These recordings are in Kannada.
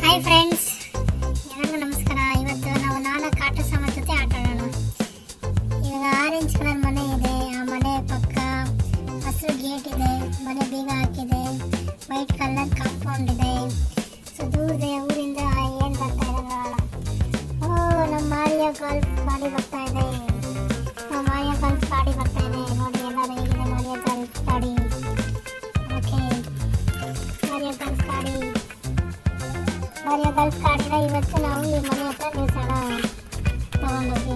ಹಾಯ್ ಫ್ರೆಂಡ್ಸ್ ಎಲ್ಲರಿಗೂ ನಮಸ್ಕಾರ ಇವತ್ತು ನಾವು ನಾಲ್ಕು ಆಟ ಸಾಮಾನ್ ಜೊತೆ ಆಟ ಆಡೋಣ ಇವಾಗ ಆರೆಂಜ್ ಕಲರ್ ಮನೆ ಇದೆ ಆ ಮನೆ ಪಕ್ಕ ಹಸಿರು ಗೇಟ್ ಇದೆ ಮನೆ ಬೀಗ ಹಾಕಿದೆ ವೈಟ್ ಕಲರ್ ಕಾಂಪೌಂಡ್ ಇದೆ ಸೊ ದೂರದ ಊರಿಂದ ಏನು ಬರ್ತಾ ಇದೆ ನೋಡೋಣ ಓ ನಮ್ಮ ಮಾರಿಯ ಗಲ್ಫ್ ಗಾಡಿ ಬರ್ತಾ ಇದೆ ನಮ್ಮ ಮಾರಿಯ ಗಲ್ಫ್ ಗಾಡಿ ಬರ್ತಾ ಇದೆ ನೋಡಿ ಎಲ್ಲರೂ ಹೇಗಿದೆ ಮಾರಿಯ ಗಲ್ಫ್ ಗಾಡಿ ಓಕೆ ಮಾರಿಯ ಗಲ್ಫ್ ಗಾಡಿ ಮರಿಯ ಗಲ್ಫ್ ಕಾಡಿನ ಇವತ್ತು ನಾವು ಈ ಮನೆ ಹತ್ರ ನಿಲ್ಸೋಣ ತಗೊಂಡೋಗಿ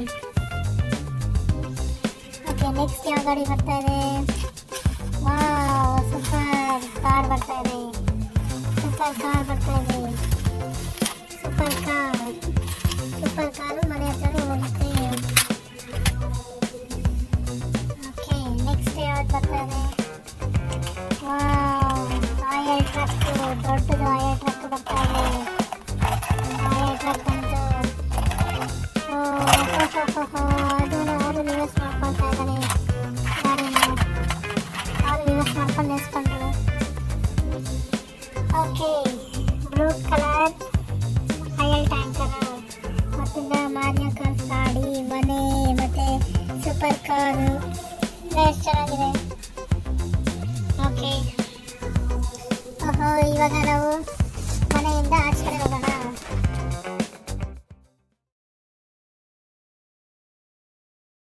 ಓಕೆ ನೆಕ್ಸ್ಟ್ ಯಾವ ಗಾಡಿ ಬರ್ತಾ ಇದೆ ವಾವ್ ಸೂಪರ್ ಕಾರ್ ಬರ್ತಾ ಇದೆ ಸೂಪರ್ ಕಾರ್ ಬರ್ತಾ ಇದೆ ಸೂಪರ್ ಕಾರ್ ಸೂಪರ್ ಕಾರು ಮನೆ ಹತ್ರ ಹೋಗುತ್ತೆ ಓಕೆ ನೆಕ್ಸ್ಟ್ ಯಾವ್ದು ಬರ್ತಾ ಇದೆ ವಾವ್ ಆಯಲ್ ಟ್ರಕ್ ದೊಡ್ಡದು ಆಯಲ್ ಟ್ರಕ್ ಬರ್ತಾ ಇದೆ ಆಯಲ್ ಟ್ರಕ್ ಬಂತು ಓ, ಹೋ, ಹೋ, ಹೋ, ಹೋ, ಅದನ್ನ ಅವರು ರಿವರ್ಸ್ ಮಾಡ್ಕೊಳ್ತಾ ಇದ್ದಾರೆ ಗಾಡಿನ ಅವರು ರಿವರ್ಸ್ ಮಾಡ್ಕೊಂಡು ನಿಲ್ಸ್ಕೊಂಡ್ರು okay blue colour oil tanker ಮತ್ತಿಂದ ಮಾನ್ಯ ಕಾರ್ ಗಾಡಿ ಮನೆ ಮತ್ತೆ ಸೂಪರ್ ಕಾರು ಎಷ್ಟು ಚೆನ್ನಾಗಿದೆ ಓಕೆ ಓಹೋ ಇವಾಗ ನಾವು